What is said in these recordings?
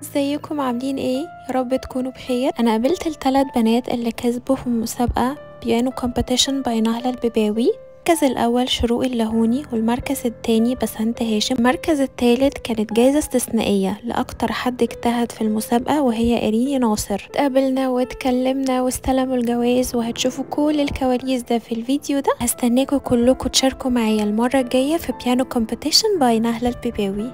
ازيكم عاملين ايه يا رب تكونوا بخير انا قابلت الثلاث بنات اللي كسبوا في مسابقه بيانو كومبيتيشن باي نهله البباوي المركز الأول شروق اللهوني والمركز التاني بسنت هاشم المركز التالت كانت جايزة استثنائية لأكتر حد اجتهد في المسابقة وهي إريني ناصر اتقابلنا واتكلمنا واستلموا الجوائز وهتشوفوا كل الكواليس ده في الفيديو ده هستناكم كلكم تشاركوا معايا المرة الجاية في بيانو كومبيتيشن باي نهلة البباوي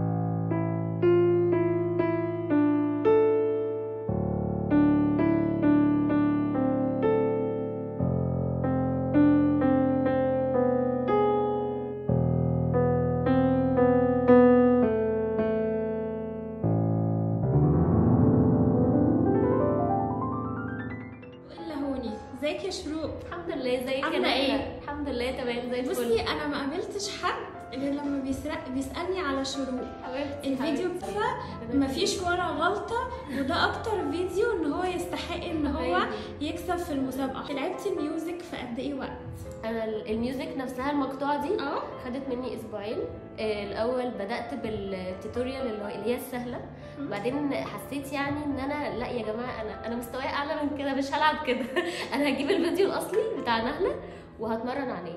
اللهوني ازيك يا شروق الحمد لله ازيك عاملة يا ايه؟ نهلة؟ الحمد لله تمام زي الفل بصي انا ما قابلتش حد غير لما بيسرق بيسالني على شروق حبيبتي الفيديو حبيبتي. بتاعها ما فيش ولا غلطه وده اكتر فيديو ان هو يستحق ان هو حبيبي. يكسب في المسابقه لعبتي الميوزك في قد ايه وقت انا ال- الميوزك نفسها المقطوعه دي اه خدت مني اسبوعين آه، الاول بدات بالتوتوريال اللي هو- اللي هي السهله مم. بعدين حسيت يعني ان انا لا يا جماعه انا انا مستواي اعلى من كده مش هلعب كده انا هجيب الفيديو الاصلي بتاع نهله وهتمرن عليه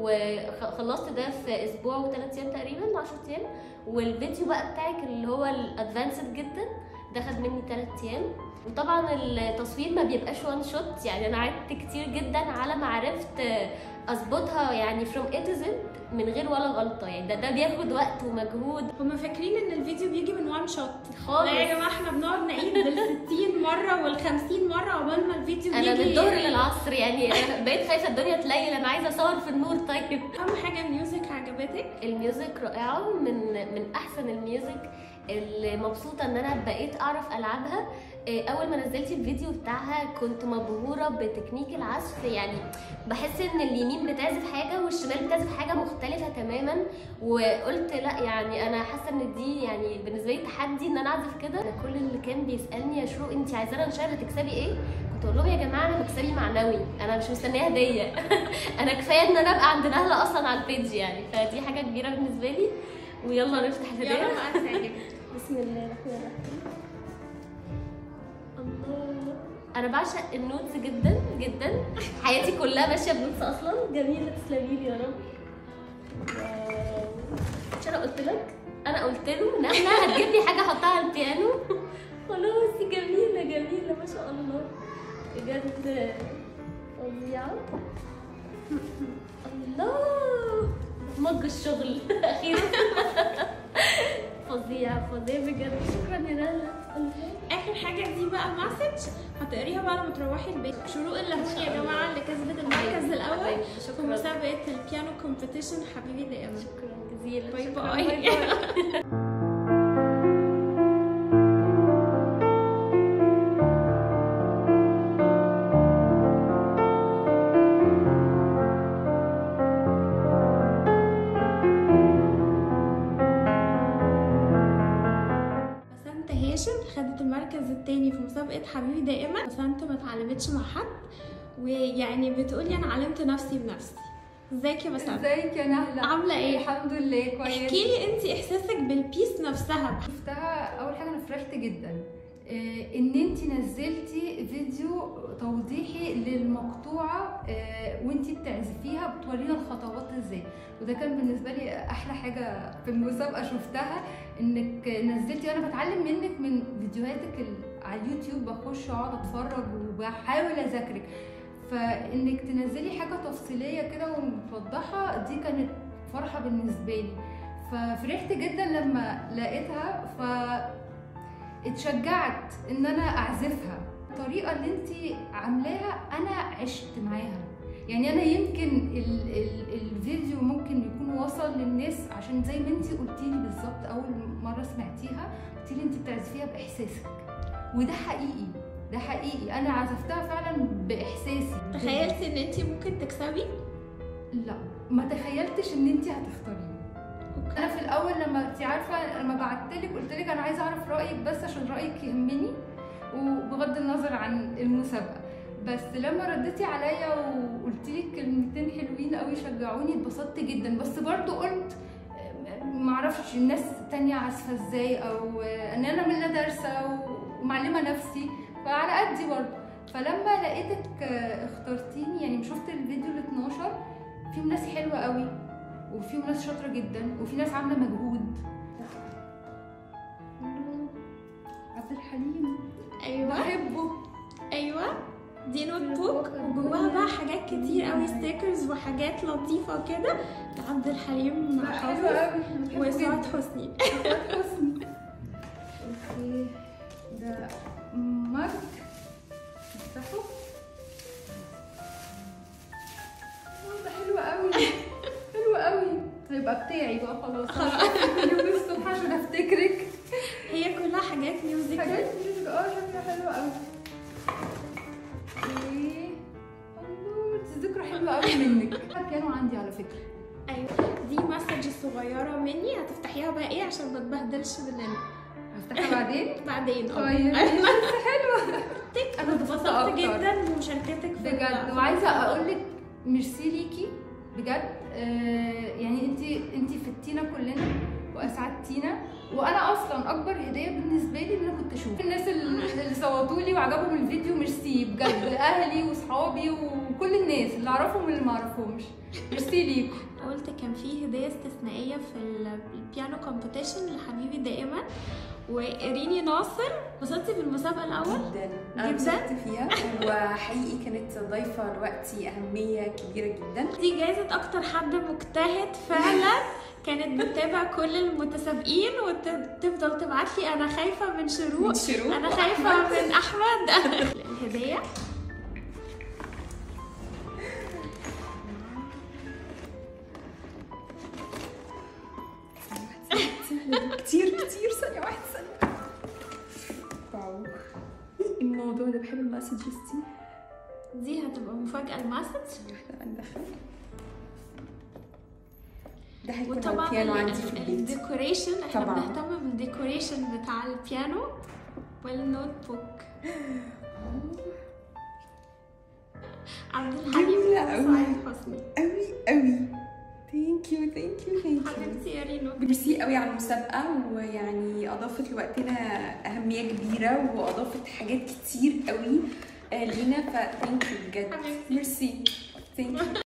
وخلصت ده في اسبوع وثلاث ايام تقريبا 10 ايام والفيديو بقى بتاعك اللي هو الادفانسد جدا ده خد مني ثلاث ايام وطبعا التصوير ما بيبقاش وان شوت يعني انا قعدت كتير جدا على ما عرفت اظبطها يعني فروم اي تو زد من غير ولا غلطه يعني ده ده بياخد وقت ومجهود هما فاكرين ان الفيديو بيجي من وان شوت خالص لا يا جماعه احنا بنقعد نعيد بال 60 مره وال 50 مره عقبال ما الفيديو انا يجي من الظهر للعصر يعني أنا بقيت خايفه الدنيا تليل انا عايزه اصور في النور طيب اهم حاجه الميوزك عجبتك الميوزك رائعه من من احسن الميوزك اللي مبسوطه ان انا بقيت اعرف العبها إيه، اول ما نزلت الفيديو بتاعها كنت مبهوره بتكنيك العزف يعني بحس ان اليمين بتعزف حاجه والشمال بتعزف حاجه مختلفه تماما وقلت لا يعني انا حاسه ان دي يعني بالنسبه لي تحدي ان انا اعزف كده أنا كل اللي كان بيسالني يا شروق انت عايزانا نشير هتكسبي ايه كنت اقول لهم يا جماعه انا مكسبي معنوي انا مش مستنيه هديه انا كفايه ان انا ابقى عند نهله اصلا على البيج يعني فدي حاجه كبيره بالنسبه لي ويلا نفتح يا الهديه رب تعجبك بسم الله الرحمن الرحيم الله انا بعشق النوتس جدا جدا حياتي كلها ماشيه بنوتس اصلا جميله تسلمي لي يا رب واو. مش انا قلت لك انا قلت له نهله هتجيب لي حاجه احطها على البيانو خلاص دي جميله جميله ما شاء الله بجد فظيعه الله مج الشغل اخيرا فظيع فظيع بجد شكرا يا نهله اخر حاجه دي بقى مسج هتقريها بقى لما تروحي البيت شروق اللهوني يا جماعه اللي كسبت المركز الاول في شكرا مسابقه البيانو كومبيتيشن حبيبي دائما شكرا جزيلا باي شكراً. باي. بسنت هاشم خدت المركز التاني في مسابقة حبيبي دائما بسنت ما اتعلمتش مع حد ويعني بتقولي انا علمت نفسي بنفسي ازيك يا بسنت ازيك يا نهلة عاملة ايه؟ الحمد لله كويس احكي لي انت احساسك بالبيس نفسها شفتها اول حاجه انا فرحت جدا آه، ان انت نزلتي فيديو توضيحي للمقطوعه آه، وانت بتعزفيها بتورينا الخطوات ازاي وده كان بالنسبه لي احلى حاجه في المسابقه شفتها انك نزلتي وانا بتعلم منك من فيديوهاتك ال- على اليوتيوب بخش اقعد اتفرج وبحاول اذاكرك فانك تنزلي حاجه تفصيليه كده ومتوضحه دي كانت فرحه بالنسبه لي ففرحت جدا لما لقيتها ف اتشجعت ان انا اعزفها الطريقه اللي انت عاملاها انا عشت معاها يعني انا يمكن ال ال الفيديو ممكن يكون وصل للناس عشان زي ما انت قلتي لي بالظبط اول مره سمعتيها قلتي لي انت بتعزفيها باحساسك وده حقيقي ده حقيقي انا عزفتها فعلا باحساسي تخيلتي ان انت ممكن تكسبي لا ما تخيلتش ان انت هتختاريه انا في الاول لما انت عارفه لما بعتلك قلت لك انا عايزه اعرف رايك بس عشان رايك يهمني وبغض النظر عن المسابقه بس لما رديتي عليا وقلت لي كلمتين حلوين قوي شجعوني اتبسطت جدا بس برضو قلت معرفش الناس تانية عازفة ازاي او ان انا من لا دارسة ومعلمة نفسي فعلى قدي برضه فلما لقيتك اخترتيني يعني شفت الفيديو ال 12 فيهم ناس حلوة قوي وفيهم ناس شاطرة جدا وفي ناس عاملة مجهود عبد الحليم ايوه بحبه ايوه دي نوت بوك وجواها بقى حاجات كتير قوي ستيكرز وحاجات لطيفه كده عبد الحليم حلو حافظ قوي وسعاد حسني حسني اوكي ده مارك افتحه أوه، ده حلو قوي حلو قوي هيبقى بتاعي بقى خلاص كل يوم الصبح عشان افتكرك هي كلها حاجات ميوزيكال حاجات ميوزك اه شكلها حلو قوي اوكي الله دي ذكرى حلوه قوي منك البيانو عندي على فكره ايوه دي مسج صغيره مني هتفتحيها بقى ايه عشان ما تبهدلش مننا هفتحها بعدين بعدين اه طيب حلوه انا اتبسطت أكتر. جدا بمشاركتك في بجد وعايزه اقول لك ميرسي ليكي بجد آه يعني انت انت فدتينا كلنا واسعدتينا وانا اصلا اكبر هديه بالنسبه لي ان انا كنت اشوف الناس اللي اللي صوتوا لي وعجبهم الفيديو ميرسي بجد اهلي واصحابي وكل الناس اللي اعرفهم واللي ما اعرفهمش ميرسي ليكم قلت كان في هديه استثنائيه في ال- البيانو كومبيتيشن لحبيبي دائما وريني ناصر وصلتي في المسابقه الاول جدا انا جداً؟ انبسطت فيها وحقيقي كانت ضايفه لوقتي اهميه كبيره جدا دي جايزة أكتر حد مجتهد فعلا كانت بتتابع كل المتسابقين وتفضل تبعت لي أنا خايفة من شروق من شروق أنا خايفة من أحمد الهدية كتير كتير ثانيه واحده ثانيه واو الموضوع ده بحب المسجز دي دي هتبقى مفاجأة المسج احنا ندخل ده هيكون على وطبعا البيانو ال- عندي في ال- البيت الديكوريشن احنا طبعاً. بنهتم بالديكوريشن بتاع البيانو والنوت بوك عبد الحليم جميلة أوي. وسعيد حسني قوي قوي ثانك يو ثانك يو ثانك يو حبيبتي يا رينو ميرسي قوي على المسابقة ويعني أضافت لوقتنا أهمية كبيرة وأضافت حاجات كتير قوي آه، لينا فثانك يو بجد حبيبتي. ميرسي ثانك يو